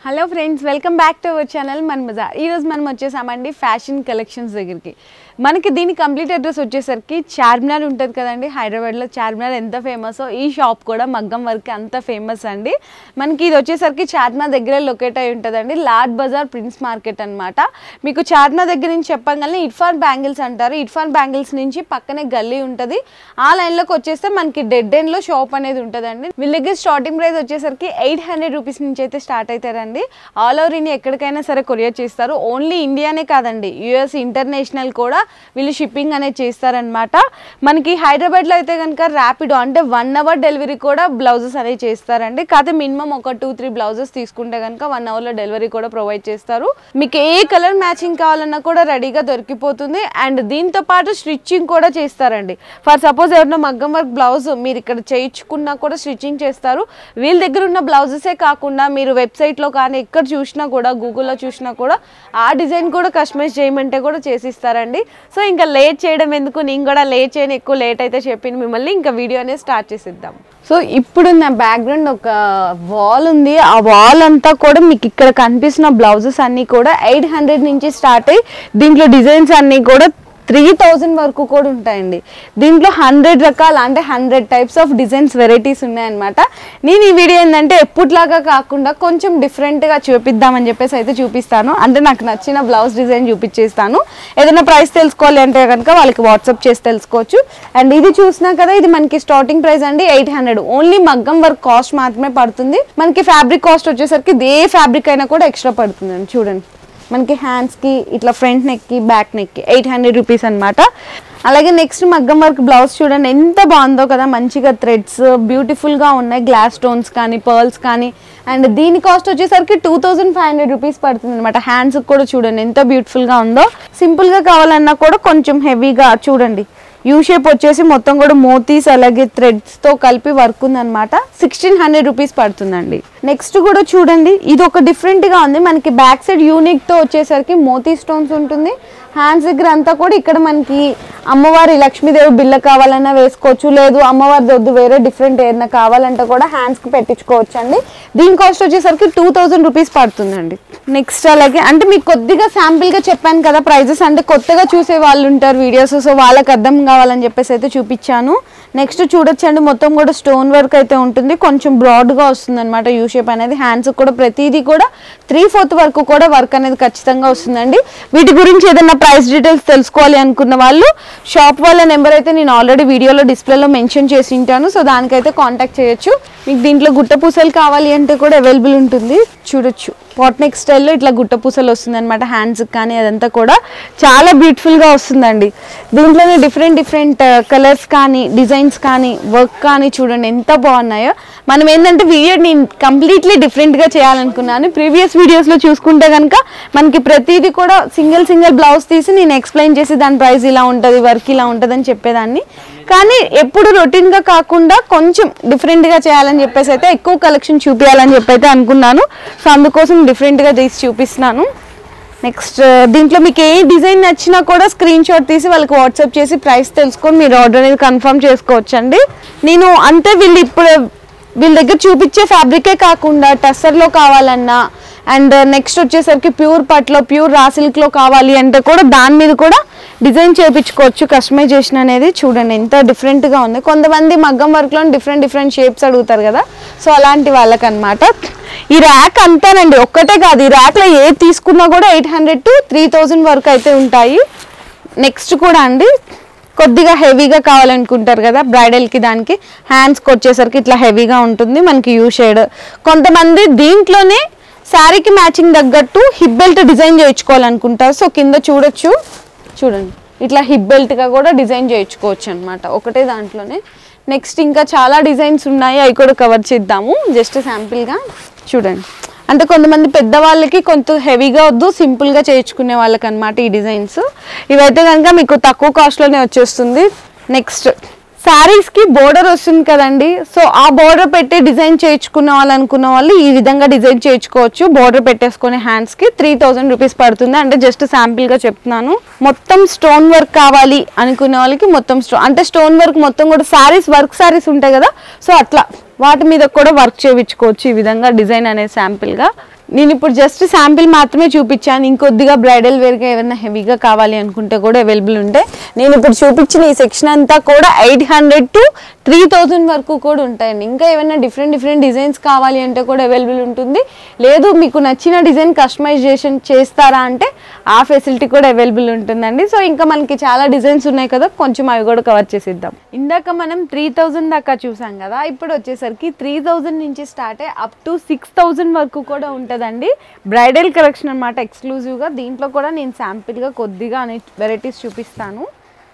hello friends welcome back to our channel మన బజార్ ఈరోజు మనం వచ్చేసామండి ఫ్యాషన్ కలెక్షన్స్ దగ్గరికి మనకి దీని కంప్లీట్ అడ్రస్ వచ్చేసరికి చార్మినార్ ఉంటుంది కదండి హైదరాబాద్లో చార్మినార్ ఎంత ఫేమసో ఈ షాప్ కూడా మగ్గం వర్క్ అంత ఫేమస్ అండి మనకి ఇది వచ్చేసరికి చార్మినార్ దగ్గర లొకేట్ అయి ఉంటుందండి లార్డ్ బజార్ ప్రిన్స్ మార్కెట్ అన్నమాట మీకు చార్మినార్ దగ్గర నుంచి చెప్పగానే ఇర్ఫాన్ బ్యాంగిల్స్ అంటారు ఇర్ఫాన్ బ్యాంగిల్స్ నుంచి పక్కనే గల్లీ ఉంటుంది ఆ లైన్లోకి వచ్చేస్తే మనకి డెడ్ ఎండ్లో షాప్ అనేది ఉంటుందండి వీళ్ళ దగ్గర స్టార్టింగ్ ప్రైస్ వచ్చేసరికి ఎయిట్ హండ్రెడ్ రూపీస్ నుంచి అయితే స్టార్ట్ అవుతారండి ఆల్ ఓవర్ ఇండియా ఎక్కడికైనా సరే కొరియర్ చేస్తారు ఓన్లీ ఇండియానే కాదండి యూఎస్ ఇంటర్నేషనల్ కూడా వీళ్ళు షిప్పింగ్ అనేది చేస్తారనమాట మనకి హైదరాబాద్లో అయితే కనుక ర్యాపిడో అంటే వన్ అవర్ డెలివరీ కూడా బ్లౌజెస్ అనేవి చేస్తారండి కాకపోతే మినిమం ఒక టూ త్రీ బ్లౌజెస్ తీసుకుంటే కనుక వన్ అవర్లో డెలివరీ కూడా ప్రొవైడ్ చేస్తారు మీకు ఏ కలర్ మ్యాచింగ్ కావాలన్నా కూడా రెడీగా దొరికిపోతుంది అండ్ దీంతో పాటు స్టిచ్చింగ్ కూడా చేస్తారండి ఫర్ సపోజ్ ఎవరైనా మగ్గం వర్క్ బ్లౌజ్ మీరు ఇక్కడ చేయించుకున్నా కూడా స్టిచ్చింగ్ చేస్తారు వీళ్ళ దగ్గర ఉన్న బ్లౌజెసే కాకుండా మీరు వెబ్సైట్లో కానీ ఎక్కడ చూసినా కూడా గూగుల్లో చూసినా కూడా ఆ డిజైన్ కూడా కస్టమైజ్ చేయమంటే కూడా చేసిస్తారండి సో ఇంకా లేట్ చేయడం ఎందుకు నేను కూడా లేట్ చేయను ఎక్కువ లేట్ అయితే చెప్పింది మిమ్మల్ని ఇంకా వీడియో అనేది స్టార్ట్ చేసిద్దాం సో ఇప్పుడు నా బ్యాక్గ్రౌండ్ ఒక వాల్ ఉంది ఆ వాల్ అంతా కూడా మీకు ఇక్కడ కనిపిస్తున్న బ్లౌజెస్ అన్నీ కూడా ఎయిట్ హండ్రెడ్ నుంచి స్టార్ట్ అయ్యి దీంట్లో డిజైన్స్ అన్నీ కూడా త్రీ థౌజండ్ వరకు కూడా ఉంటాయండి దీంట్లో హండ్రెడ్ రకాల అంటే hundred types of designs varieties ఉన్నాయన్నమాట నేను ఈ వీడియో ఏంటంటే ఎప్పుట్లాగా కాకుండా కొంచెం డిఫరెంట్గా చూపిద్దామని చెప్పేసి అయితే చూపిస్తాను అంటే నాకు నచ్చిన బ్లౌజ్ డిజైన్ చూపించేస్తాను ఏదైనా ప్రైస్ తెలుసుకోవాలి అంటే కనుక వాళ్ళకి వాట్సాప్ చేసి తెలుసుకోవచ్చు అండ్ ఇది చూసినా కదా ఇది మనకి స్టార్టింగ్ ప్రైస్ అండి ఎయిట్ హండ్రెడ్ ఓన్లీ మగ్గం వర్క్ కాస్ట్ మాత్రమే పడుతుంది మనకి ఫ్యాబ్రిక్ కాస్ట్ వచ్చేసరికి ఇది ఏ ఫ్యాబ్రిక్ అయినా కూడా ఎక్స్ట్రా పడుతుందండి చూడండి మనకి హ్యాండ్స్కి ఇట్లా ఫ్రంట్ నెక్కి బ్యాక్ నెక్కి ఎయిట్ హండ్రెడ్ రూపీస్ అనమాట అలాగే నెక్స్ట్ మగ్గం వర్క్ బ్లౌజ్ చూడండి ఎంత బాగుందో కదా మంచిగా థ్రెడ్స్ బ్యూటిఫుల్గా ఉన్నాయి గ్లాస్ స్టోన్స్ కానీ పర్ల్స్ కానీ అండ్ దీని కాస్ట్ వచ్చేసరికి two thousand five hundred rupees పడుతుంది అనమాట హ్యాండ్స్కి కూడా చూడండి ఎంత బ్యూటిఫుల్గా ఉందో సింపుల్గా కావాలన్నా కూడా కొంచెం హెవీగా చూడండి యూ షేప్ వచ్చేసి మొత్తం కూడా మోతీస్ అలాగే థ్రెడ్స్ తో కలిపి వర్క్ ఉందన్నమాట సిక్స్టీన్ హండ్రెడ్ రూపీస్ పడుతుందండి నెక్స్ట్ కూడా చూడండి ఇది ఒక డిఫరెంట్ గా ఉంది మనకి బ్యాక్ సైడ్ యూనిక్ తో వచ్చేసరికి మోతీ స్టోన్స్ ఉంటుంది హ్యాండ్స్ దగ్గర అంతా కూడా ఇక్కడ మనకి అమ్మవారి లక్ష్మీదేవి బిల్ల కావాలన్నా వేసుకోవచ్చు లేదు అమ్మవారి దొద్దు వేరే డిఫరెంట్ ఏదైనా కావాలంటే కూడా హ్యాండ్స్ కి పెట్టించుకోవచ్చు అండి దీని కాస్ట్ వచ్చేసరికి టూ థౌజండ్ రూపీస్ పడుతుందండి నెక్స్ట్ అలాగే అంటే మీకు కొద్దిగా శాంపిల్ గా చెప్పాను కదా ప్రైజెస్ అంటే కొత్తగా చూసే వాళ్ళు ఉంటారు వీడియోస్ సో వాళ్ళకి అర్థం కావాలని చెప్పేసి అయితే చూపించాను నెక్స్ట్ చూడొచ్చండి మొత్తం కూడా స్టోన్ వర్క్ అయితే ఉంటుంది కొంచెం బ్రాడ్ గా వస్తుంది అనమాట యూ షేప్ అనేది హ్యాండ్స్ కూడా ప్రతిదీ కూడా త్రీ ఫోర్త్ వరకు కూడా వర్క్ అనేది ఖచ్చితంగా వస్తుందండి వీటి గురించి ఏదైనా ప్రైస్ డీటెయిల్స్ తెలుసుకోవాలి అనుకున్న వాళ్ళు షాప్ వాళ్ళ నెంబర్ అయితే నేను ఆల్రెడీ వీడియోలో డిస్ప్లేలో మెన్షన్ చేసి ఉంటాను సో దానికైతే కాంటాక్ట్ చేయొచ్చు మీకు దీంట్లో గుట్ట పూసలు కావాలి అంటే కూడా అవైలబుల్ ఉంటుంది చూడొచ్చు పాట్నెక్ స్టైల్లో ఇట్లా గుట్ట పూసలు వస్తుంది అనమాట హ్యాండ్స్కి కానీ అదంతా కూడా చాలా బ్యూటిఫుల్గా వస్తుందండి దీంట్లోనే డిఫరెంట్ డిఫరెంట్ కలర్స్ కానీ డిజైన్స్ కానీ వర్క్ కానీ చూడండి ఎంత బాగున్నాయో మనం ఏంటంటే వీడియో నేను కంప్లీట్లీ డిఫరెంట్గా చేయాలనుకున్నాను ప్రీవియస్ వీడియోస్లో చూసుకుంటే కనుక మనకి ప్రతిదీ కూడా సింగిల్ సింగిల్ బ్లౌజ్ తీసి నేను ఎక్స్ప్లెయిన్ చేసి దాని ప్రైస్ ఇలా ఉంటుంది వర్క్ ఇలా ఉంటుంది అని చెప్పేదాన్ని కానీ ఎప్పుడు రొటీన్గా కాకుండా కొంచెం డిఫరెంట్గా చేయాలని చెప్పేసి అయితే ఎక్కువ కలెక్షన్ చూపించాలని చెప్పి అయితే అనుకున్నాను సో అందుకోసం డిఫరెంట్గా తీసి చూపిస్తున్నాను నెక్స్ట్ దీంట్లో మీకు ఏ డిజైన్ నచ్చినా కూడా స్క్రీన్ షాట్ తీసి వాళ్ళకి వాట్సాప్ చేసి ప్రైస్ తెలుసుకొని మీరు ఆర్డర్ అనేది కన్ఫర్మ్ చేసుకోవచ్చు అండి నేను అంతే వీళ్ళు ఇప్పుడు వీళ్ళ దగ్గర చూపించే ఫ్యాబ్రికే కాకుండా టస్సర్లో కావాలన్నా అండ్ నెక్స్ట్ వచ్చేసరికి ప్యూర్ పట్లో ప్యూర్ రా సిల్క్లో కావాలి అంటే కూడా దాని మీద కూడా డిజైన్ చేయించుకోవచ్చు కస్టమైజేషన్ అనేది చూడండి ఎంత డిఫరెంట్గా ఉంది కొంతమంది మగ్గం వర్క్లో డిఫరెంట్ డిఫరెంట్ షేప్స్ అడుగుతారు కదా సో అలాంటి వాళ్ళకనమాట ఈ ర్యాక్ అంతానండి ఒక్కటే కాదు ఈ ర్యాక్లో ఏది తీసుకున్నా కూడా eight hundred to three thousand వరకు అయితే ఉంటాయి నెక్స్ట్ కూడా అండి కొద్దిగా హెవీగా కావాలనుకుంటారు కదా బ్రైడల్కి దానికి హ్యాండ్స్కి వచ్చేసరికి ఇట్లా హెవీగా ఉంటుంది మనకి యూ షేడ్ కొంతమంది దీంట్లోనే శారీకి మ్యాచింగ్ తగ్గట్టు హిప్ బెల్ట్ డిజైన్ చేయించుకోవాలనుకుంటారు సో కింద చూడొచ్చు చూడండి ఇట్లా హిప్ బెల్ట్గా కూడా డిజైన్ చేయించుకోవచ్చు అనమాట ఒకటే దాంట్లోనే నెక్స్ట్ ఇంకా చాలా డిజైన్స్ ఉన్నాయి అవి కూడా కవర్ చేద్దాము జస్ట్ శాంపిల్గా చూడండి అంటే కొంతమంది పెద్దవాళ్ళకి కొంత హెవీగా వద్దు సింపుల్గా చేయించుకునే వాళ్ళకి అనమాట ఈ డిజైన్స్ ఇవైతే కనుక మీకు తక్కువ కాస్ట్లోనే వచ్చేస్తుంది నెక్స్ట్ శారీస్కి బోర్డర్ వస్తుంది కదండి సో ఆ బోర్డర్ పెట్టి డిజైన్ చేయించుకున్న వాళ్ళు అనుకున్న వాళ్ళు ఈ విధంగా డిజైన్ చేయించుకోవచ్చు బోర్డర్ పెట్టేసుకునే హ్యాండ్స్కి త్రీ థౌజండ్ రూపీస్ పడుతుంది అంటే జస్ట్ శాంపిల్గా చెప్తున్నాను మొత్తం స్టోన్ వర్క్ కావాలి అనుకునే వాళ్ళకి మొత్తం స్టోన్ అంటే స్టోన్ వర్క్ మొత్తం కూడా శారీస్ వర్క్ శారీస్ ఉంటాయి కదా సో అట్లా వాటి మీద కూడా వర్క్ చేయించుకోవచ్చు ఈ విధంగా డిజైన్ అనేది శాంపిల్గా నేను ఇప్పుడు జస్ట్ శాంపిల్ మాత్రమే చూపించాను ఇంకొద్దిగా బ్రైడల్ వేర్గా ఏమైనా హెవీగా కావాలి అనుకుంటే కూడా అవైలబుల్ ఉంటాయి నేను ఇప్పుడు చూపించిన ఈ సెక్షన్ అంతా కూడా eight hundred to three thousand వరకు కూడా ఉంటాయండి ఇంకా ఏమైనా డిఫరెంట్ డిఫరెంట్ డిజైన్స్ కావాలి అంటే కూడా అవైలబుల్ ఉంటుంది లేదు మీకు నచ్చిన డిజైన్ కస్టమైజేషన్ చేస్తారా అంటే ఆ ఫెసిలిటీ కూడా అవైలబుల్ ఉంటుందండి సో ఇంకా మనకి చాలా డిజైన్స్ ఉన్నాయి కదా కొంచెం అవి కూడా కవర్ చేసేద్దాం ఇందాక మనం త్రీ థౌజండ్ దాకా చూసాం కదా ఇప్పుడు వచ్చేసరికి త్రీ థౌజండ్ నుంచి స్టార్ట్ అయ్యి అప్ టు సిక్స్ థౌజండ్ వరకు కూడా ఉంటుందండి బ్రైడల్ కలెక్షన్ అనమాట ఎక్స్క్లూజివ్గా దీంట్లో కూడా నేను శాంపిల్గా కొద్దిగా అనే వెరైటీస్ చూపిస్తాను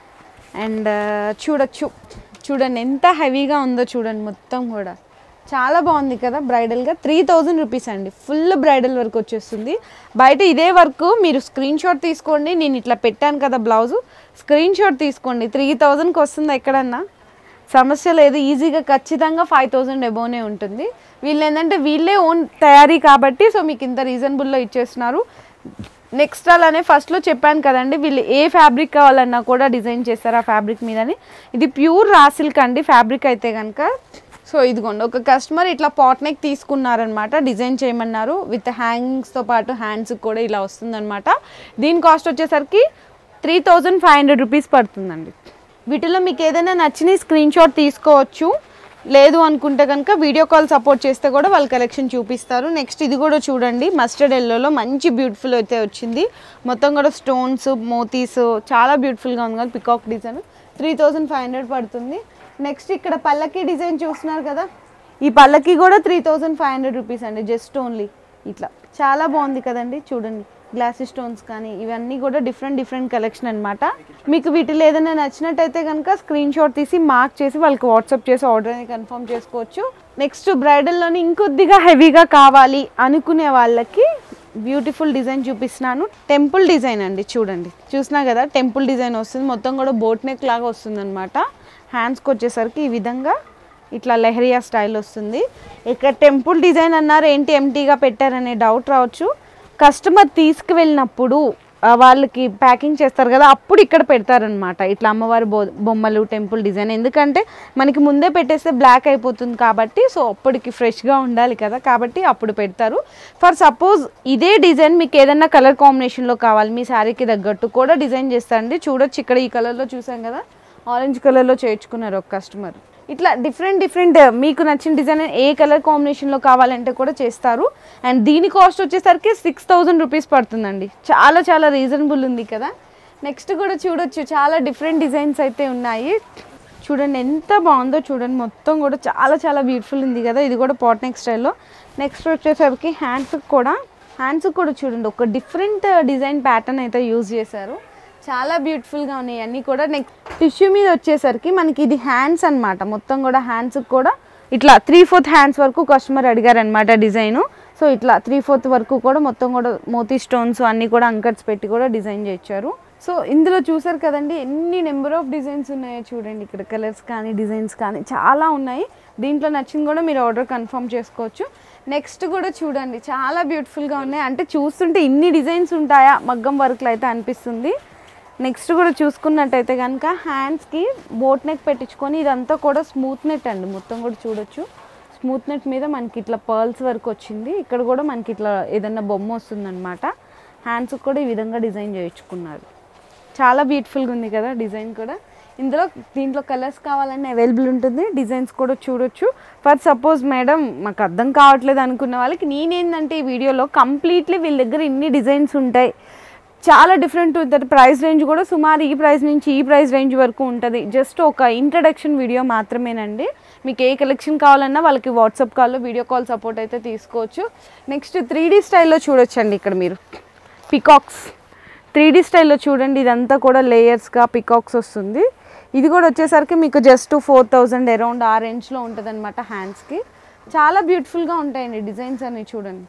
అండ్ చూడొచ్చు చూడండి ఎంత హెవీగా ఉందో చూడండి మొత్తం కూడా చాలా బాగుంది కదా బ్రైడల్గా త్రీ థౌజండ్ రూపీస్ అండి ఫుల్ బ్రైడల్ వర్క్ వచ్చేస్తుంది బయట ఇదే వర్క్ మీరు స్క్రీన్ షాట్ తీసుకోండి నేను ఇట్లా పెట్టాను కదా బ్లౌజు స్క్రీన్ షాట్ తీసుకోండి త్రీ థౌజండ్కి వస్తుంది ఎక్కడన్నా సమస్య లేదు ఈజీగా ఖచ్చితంగా ఫైవ్ థౌజండ్ ఎబోనే ఉంటుంది వీళ్ళు ఏంటంటే వీళ్ళే ఓన్ తయారీ కాబట్టి సో మీకు ఇంత రీజనబుల్లో ఇచ్చేస్తున్నారు నెక్స్ట్ అలానే ఫస్ట్లో చెప్పాను కదండి వీళ్ళు ఏ ఫ్యాబ్రిక్ కావాలన్నా కూడా డిజైన్ చేస్తారు ఆ ఫ్యాబ్రిక్ మీదని ఇది ప్యూర్ రా సిల్క్ అండి ఫ్యాబ్రిక్ అయితే కనుక సో ఇదిగోండి ఒక కస్టమర్ ఇట్లా పాట్ నెక్ తీసుకున్నారనమాట డిజైన్ చేయమన్నారు విత్ హ్యాంగింగ్స్తో పాటు హ్యాండ్స్కి కూడా ఇలా వస్తుందన్నమాట దీని కాస్ట్ వచ్చేసరికి three thousand five hundred rupees పడుతుందండి వీటిలో మీకు ఏదైనా నచ్చిన స్క్రీన్ షాట్ తీసుకోవచ్చు లేదు అనుకుంటే కనుక వీడియో కాల్ సపోర్ట్ చేస్తే కూడా వాళ్ళ కలెక్షన్ చూపిస్తారు నెక్స్ట్ ఇది కూడా చూడండి మస్టర్డ్ ఎల్లోలో మంచి బ్యూటిఫుల్ అయితే వచ్చింది మొత్తం కూడా స్టోన్స్ మోతీస్ చాలా బ్యూటిఫుల్గా ఉంది కదా peacock design three thousand five hundred పడుతుంది నెక్స్ట్ ఇక్కడ పల్లకి డిజైన్ చూస్తున్నారు కదా ఈ పల్లకి కూడా three thousand five hundred rupees అండి జస్ట్ ఓన్లీ ఇట్లా చాలా బాగుంది కదండి చూడండి గ్లాసీ స్టోన్స్ కానీ ఇవన్నీ కూడా డిఫరెంట్ డిఫరెంట్ కలెక్షన్ అనమాట మీకు వీటిలో ఏదైనా నచ్చినట్టయితే కనుక స్క్రీన్ షాట్ తీసి మార్క్ చేసి వాళ్ళకి వాట్సాప్ చేసి ఆర్డర్ అనేది కన్ఫర్మ్ చేసుకోవచ్చు నెక్స్ట్ బ్రైడల్లోని ఇంకొద్దిగా హెవీగా కావాలి అనుకునే వాళ్ళకి బ్యూటిఫుల్ డిజైన్ చూపిస్తున్నాను టెంపుల్ డిజైన్ అండి చూడండి చూసినా కదా టెంపుల్ డిజైన్ వస్తుంది మొత్తం కూడా బోట్ నెక్ లాగా వస్తుంది అనమాట హ్యాండ్స్కి వచ్చేసరికి ఈ విధంగా ఇట్లా లెహరియా స్టైల్ వస్తుంది ఇక్కడ టెంపుల్ డిజైన్ అన్నారు ఏంటి ఎంటీగా పెట్టారనే డౌట్ రావచ్చు కస్టమర్ తీసుకువెళ్ళినప్పుడు ఆ, వాళ్ళకి ప్యాకింగ్ చేస్తారు కదా అప్పుడు ఇక్కడ పెడతారనమాట ఇట్లా అమ్మవారి బొ బొమ్మలు టెంపుల్ డిజైన్ ఎందుకంటే మనకి ముందే పెట్టేస్తే బ్లాక్ అయిపోతుంది కాబట్టి సో అప్పటికి ఫ్రెష్గా ఉండాలి కదా కాబట్టి అప్పుడు పెడతారు ఫర్ సపోజ్ ఇదే డిజైన్ మీకు ఏదైనా కలర్ కాంబినేషన్లో కావాలి మీ శారీకి తగ్గట్టు కూడా డిజైన్ చేస్తారండి చూడొచ్చు ఇక్కడ ఈ కలర్లో చూసాం కదా ఆరెంజ్ కలర్లో చేయించుకున్నారు ఒక కస్టమర్ ఇట్లా డిఫరెంట్ డిఫరెంట్ మీకు నచ్చిన డిజైన్ ఏ కలర్ కాంబినేషన్లో కావాలంటే కూడా చేస్తారు అండ్ దీని కాస్ట్ వచ్చేసరికి సిక్స్ థౌజండ్ రూపీస్ పడుతుందండి చాలా చాలా రీజనబుల్ ఉంది కదా నెక్స్ట్ కూడా చూడొచ్చు చాలా డిఫరెంట్ డిజైన్స్ అయితే ఉన్నాయి చూడండి ఎంత బాగుందో చూడండి మొత్తం కూడా చాలా చాలా బ్యూటిఫుల్ ఉంది కదా ఇది కూడా పాట్ నెక్ స్టైల్లో నెక్స్ట్ వచ్చేసరికి హ్యాండ్స్కి కూడా హ్యాండ్స్కి కూడా చూడండి ఒక డిఫరెంట్ డిజైన్ ప్యాటర్న్ అయితే యూజ్ చేశారు చాలా బ్యూటిఫుల్గా ఉన్నాయి అన్నీ కూడా నెక్స్ట్ టిష్యూ మీద వచ్చేసరికి మనకి ఇది హ్యాండ్స్ అన్నమాట మొత్తం కూడా హ్యాండ్స్కి కూడా ఇట్లా త్రీ ఫోర్త్ హ్యాండ్స్ వరకు కస్టమర్ అడిగారనమాట డిజైను సో ఇట్లా త్రీ ఫోర్త్ వరకు కూడా మొత్తం కూడా మోతీ స్టోన్స్ అన్నీ కూడా అంకట్స్ పెట్టి కూడా డిజైన్ చేయించారు సో ఇందులో చూసారు కదండి ఎన్ని నెంబర్ ఆఫ్ డిజైన్స్ ఉన్నాయో చూడండి ఇక్కడ కలర్స్ కానీ డిజైన్స్ కానీ చాలా ఉన్నాయి దీంట్లో నచ్చింది కూడా మీరు ఆర్డర్ కన్ఫర్మ్ చేసుకోవచ్చు నెక్స్ట్ కూడా చూడండి చాలా బ్యూటిఫుల్గా ఉన్నాయి అంటే చూస్తుంటే ఇన్ని డిజైన్స్ ఉంటాయా మగ్గం వర్క్లో అయితే అనిపిస్తుంది నెక్స్ట్ కూడా చూసుకున్నట్టయితే కనుక హ్యాండ్స్కి బోట్ నెక్ పెట్టించుకొని ఇదంతా కూడా స్మూత్ నెట్ అండి మొత్తం కూడా చూడొచ్చు స్మూత్ నెట్ మీద మనకి ఇట్లా పర్ల్స్ వర్క్ వచ్చింది ఇక్కడ కూడా మనకి ఇట్లా ఏదన్నా బొమ్మ వస్తుందన్నమాట హ్యాండ్స్కి కూడా ఈ విధంగా డిజైన్ చేయించుకున్నారు చాలా బ్యూటిఫుల్గా ఉంది కదా డిజైన్ కూడా ఇందులో దీంట్లో కలర్స్ కావాలన్నా అవైలబుల్ ఉంటుంది డిజైన్స్ కూడా చూడొచ్చు ఫర్ సపోజ్ మేడం మాకు అర్థం కావట్లేదు అనుకున్న వాళ్ళకి నేనేందంటే ఈ వీడియోలో కంప్లీట్లీ వీళ్ళ దగ్గర ఇన్ని డిజైన్స్ ఉంటాయి చాలా డిఫరెంట్ ఉంటుంది ప్రైస్ రేంజ్ కూడా సుమారు ఈ ప్రైస్ నుంచి ఈ ప్రైస్ రేంజ్ వరకు ఉంటుంది జస్ట్ ఒక ఇంట్రడక్షన్ వీడియో మాత్రమేనండి మీకు ఏ కలెక్షన్ కావాలన్నా వాళ్ళకి వాట్సాప్ కాల్లో వీడియో కాల్ సపోర్ట్ అయితే తీసుకోవచ్చు నెక్స్ట్ త్రీ డీ స్టైల్లో చూడొచ్చండి ఇక్కడ మీరు పికాక్స్ త్రీ డీ స్టైల్లో చూడండి ఇదంతా కూడా లేయర్స్గా పికాక్స్ వస్తుంది ఇది కూడా వచ్చేసరికి మీకు జస్ట్ ఫోర్ థౌజండ్ అరౌండ్ ఆ రేంజ్లో ఉంటుంది అనమాట హ్యాండ్స్కి చాలా బ్యూటిఫుల్గా ఉంటాయండి డిజైన్స్ అన్ని చూడండి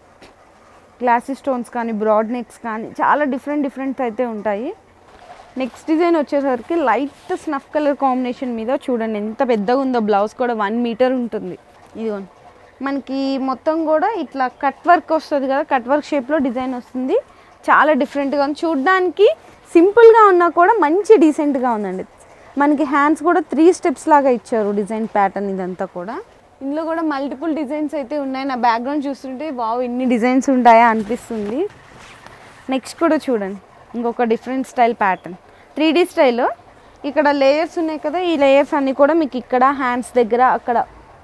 గ్లాసీ స్టోన్స్ కానీ బ్రాడ్ నెక్స్ కానీ చాలా డిఫరెంట్ డిఫరెంట్ అయితే ఉంటాయి నెక్స్ట్ డిజైన్ వచ్చేసరికి లైట్ స్నఫ్ కలర్ కాంబినేషన్ మీద చూడండి ఎంత పెద్దగా ఉందో బ్లౌజ్ కూడా వన్ మీటర్ ఉంటుంది ఇదిగోండి మనకి మొత్తం కూడా ఇట్లా కట్ వర్క్ వస్తుంది కదా కట్ వర్క్ షేప్లో డిజైన్ వస్తుంది చాలా డిఫరెంట్గా ఉంది చూడడానికి సింపుల్గా ఉన్నా కూడా మంచి డీసెంట్గా ఉందండి మనకి హ్యాండ్స్ కూడా త్రీ స్టెప్స్ లాగా ఇచ్చారు డిజైన్ ప్యాటర్న్ ఇదంతా కూడా ఇందులో కూడా మల్టిపుల్ డిజైన్స్ అయితే ఉన్నాయి నా బ్యాక్గ్రౌండ్ చూస్తుంటే వావ్ ఇన్ని డిజైన్స్ ఉంటాయా అనిపిస్తుంది నెక్స్ట్ కూడా చూడండి ఇంకొక different style pattern three D style ఇక్కడ లేయర్స్ ఉన్నాయి కదా ఈ లేయర్స్ అన్నీ కూడా మీకు ఇక్కడ హ్యాండ్స్ దగ్గర అక్కడ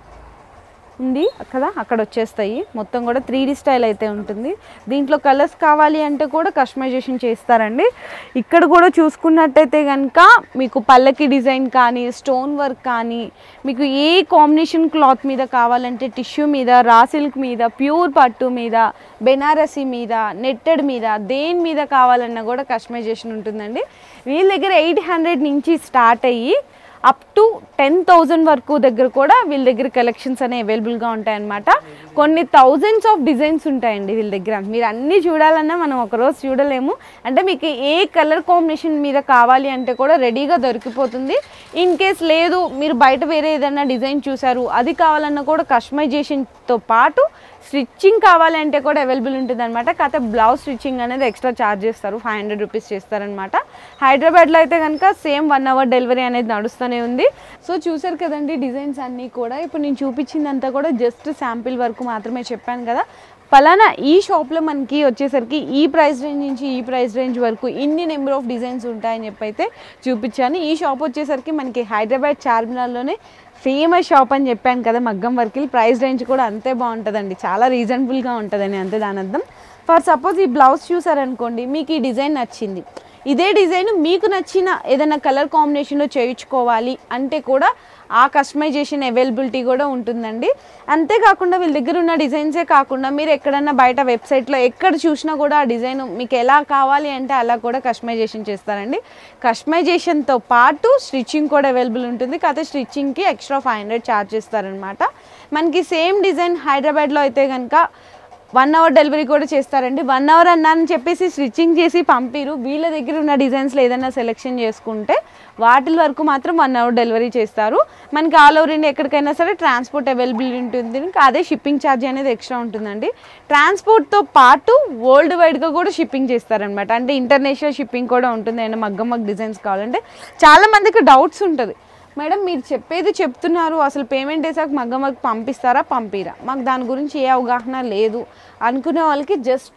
ఉంది కదా అక్కడ వచ్చేస్తాయి మొత్తం కూడా త్రీ డీ స్టైల్ అయితే ఉంటుంది దీంట్లో కలర్స్ కావాలి అంటే కూడా కస్టమైజేషన్ చేస్తారండి ఇక్కడ కూడా చూసుకున్నట్టయితే కనుక మీకు పల్లకి డిజైన్ కానీ స్టోన్ వర్క్ కానీ మీకు ఏ కాంబినేషన్ క్లాత్ మీద కావాలంటే టిష్యూ మీద రా సిల్క్ మీద ప్యూర్ పట్టు మీద బెనారసి మీద నెట్టెడ్ మీద దేని మీద కావాలన్నా కూడా కస్టమైజేషన్ ఉంటుందండి వీళ్ళ దగ్గర ఎయిట్ హండ్రెడ్ నుంచి స్టార్ట్ అయ్యి అప్ టు టెన్ థౌజండ్ వరకు దగ్గర కూడా వీళ్ళ దగ్గర కలెక్షన్స్ అనేవి అవైలబుల్గా ఉంటాయన్నమాట కొన్ని థౌజండ్స్ ఆఫ్ డిజైన్స్ ఉంటాయండి వీళ్ళ దగ్గర మీరు అన్నీ చూడాలన్నా మనం ఒకరోజు చూడలేము అంటే మీకు ఏ కలర్ కాంబినేషన్ మీద కావాలి అంటే కూడా రెడీగా దొరికిపోతుంది ఇన్ కేస్ లేదు మీరు బయట వేరే ఏదైనా డిజైన్ చూసారు అది కావాలన్నా కూడా కస్టమైజేషన్తో పాటు స్టిచ్చింగ్ కావాలి అంటే కూడా అవైలబుల్ ఉంటుంది అనమాట కాకపోతే బ్లౌజ్ స్టిచ్చింగ్ అనేది ఎక్స్ట్రా ఛార్జ్ చేస్తారు ఫైవ్ హండ్రెడ్ రూపీస్ చేస్తారనమాట హైదరాబాద్లో అయితే కనుక సేమ్ వన్ అవర్ డెలివరీ అనేది నడుస్తూనే ఉంది సో చూసారు కదండి డిజైన్స్ అన్నీ కూడా ఇప్పుడు నేను చూపించిందంతా కూడా జస్ట్ శాంపిల్ వరకు మాత్రమే చెప్పాను కదా పలానా ఈ షాప్లో మనకి వచ్చేసరికి ఈ ప్రైస్ రేంజ్ నుంచి ఈ ప్రైస్ రేంజ్ వరకు ఇన్ని నెంబర్ ఆఫ్ డిజైన్స్ ఉంటాయని చెప్పి అయితే చూపించాను ఈ షాప్ వచ్చేసరికి మనకి హైదరాబాద్ చార్మినార్లోనే ఫేమస్ షాప్ అని చెప్పాను కదా మగ్గం వర్కిల్ ప్రైస్ రేంజ్ కూడా అంతే బాగుంటుందండి చాలా రీజనబుల్గా ఉంటుందని అంతే దాని అర్థం ఫర్ సపోజ్ ఈ బ్లౌజ్ చూసారనుకోండి మీకు ఈ డిజైన్ నచ్చింది ఇదే డిజైన్ మీకు నచ్చిన ఏదైనా కలర్ కాంబినేషన్లో చేయించుకోవాలి అంటే కూడా ఆ కస్టమైజేషన్ అవైలబిలిటీ కూడా ఉంటుందండి అంతేకాకుండా వీళ్ళ దగ్గర ఉన్న డిజైన్సే కాకుండా మీరు ఎక్కడన్నా బయట వెబ్సైట్లో ఎక్కడ చూసినా కూడా ఆ డిజైన్ మీకు ఎలా కావాలి అంటే అలా కూడా కస్టమైజేషన్ చేస్తారండి కస్టమైజేషన్తో పాటు స్టిచ్చింగ్ కూడా అవైలబుల్ ఉంటుంది కాకపోతే స్టిచ్చింగ్కి ఎక్స్ట్రా ఫైవ్ హండ్రెడ్ ఛార్జ్ చేస్తారనమాట మనకి సేమ్ డిజైన్ హైదరాబాద్లో అయితే కనుక వన్ అవర్ డెలివరీ కూడా చేస్తారండి వన్ అవర్ అన్నానని చెప్పేసి స్టిచ్చింగ్ చేసి పంపిరు వీళ్ళ దగ్గర ఉన్న డిజైన్స్లో ఏదైనా సెలెక్షన్ చేసుకుంటే వాటి వరకు మాత్రం వన్ అవర్ డెలివరీ చేస్తారు మనకి ఆల్ ఓవర్ ఇండియా ఎక్కడికైనా సరే ట్రాన్స్పోర్ట్ అవైలబిలిటీ ఉంటుంది ఇంకా అదే షిప్పింగ్ ఛార్జ్ అనేది ఎక్స్ట్రా ఉంటుందండి ట్రాన్స్పోర్ట్తో పాటు వరల్డ్ వైడ్గా కూడా షిప్పింగ్ చేస్తారనమాట అంటే ఇంటర్నేషనల్ షిప్పింగ్ కూడా ఉంటుంది అండ్ మగ్గం మగ్గ డిజైన్స్ కావాలంటే చాలా మందికి డౌట్స్ ఉంటుంది మేడం మీరు చెప్పేది చెప్తున్నారు అసలు పేమెంట్ వేసాక మగ్గ మగ్గ పంపిస్తారా పంపిరా మాకు దాని గురించి ఏ అవగాహన లేదు అనుకునే వాళ్ళకి జస్ట్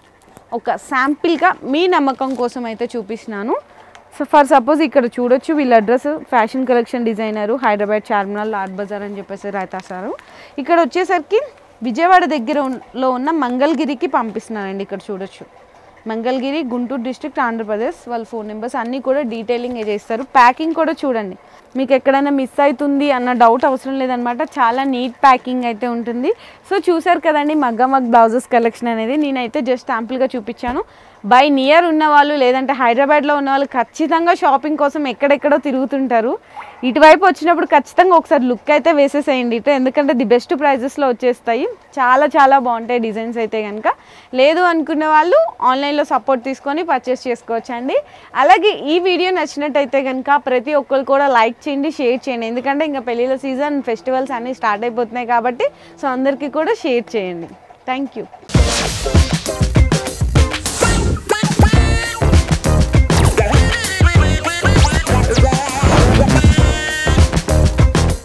ఒక శాంపిల్గా మీ నమ్మకం కోసం అయితే చూపిస్తున్నాను సో ఫర్ సపోజ్ ఇక్కడ చూడొచ్చు వీళ్ళ address fashion collection designer Hyderabad Charminar Lad Bazaar అని చెప్పేసి రాయితాసారు ఇక్కడ వచ్చేసరికి విజయవాడ దగ్గర ఉన్- లో ఉన్న మంగళగిరికి పంపిస్తున్నానండి ఇక్కడ చూడొచ్చు మంగళగిరి గుంటూరు డిస్ట్రిక్ట్ ఆంధ్రప్రదేశ్ వాళ్ళ ఫోన్ నెంబర్స్ అన్నీ కూడా డీటెయిలింగ్ చేస్తారు ప్యాకింగ్ కూడా చూడండి మీకు ఎక్కడైనా మిస్ అవుతుంది అన్న డౌట్ అవసరం లేదనమాట చాలా నీట్ ప్యాకింగ్ అయితే ఉంటుంది సో చూసారు కదండి మగ్గ మగ్ బ్లౌజెస్ కలెక్షన్ అనేది నేనైతే జస్ట్ శాంపుల్గా చూపించాను బై నియర్ ఉన్న వాళ్ళు లేదంటే హైదరాబాద్లో ఉన్న వాళ్ళు ఖచ్చితంగా షాపింగ్ కోసం ఎక్కడెక్కడో తిరుగుతుంటారు ఇటువైపు వచ్చినప్పుడు ఖచ్చితంగా ఒకసారి లుక్ అయితే వేసేసేయండి ఇటు ఎందుకంటే ది బెస్ట్ ప్రైజెస్లో వచ్చేస్తాయి చాలా చాలా బాగుంటాయి డిజైన్స్ అయితే కనుక లేదు అనుకునే వాళ్ళు ఆన్లైన్లో సపోర్ట్ తీసుకొని పర్చేస్ చేసుకోవచ్చండి అలాగే ఈ వీడియో నచ్చినట్టయితే కనుక ప్రతి ఒక్కరు కూడా లైక్ చేయండి షేర్ చేయండి ఎందుకంటే ఇంకా పెళ్ళిళ్ళ సీజన్ ఫెస్టివల్స్ అన్నీ స్టార్ట్ అయిపోతున్నాయి కాబట్టి సో అందరికీ కూడా షేర్ చేయండి థ్యాంక్ యూ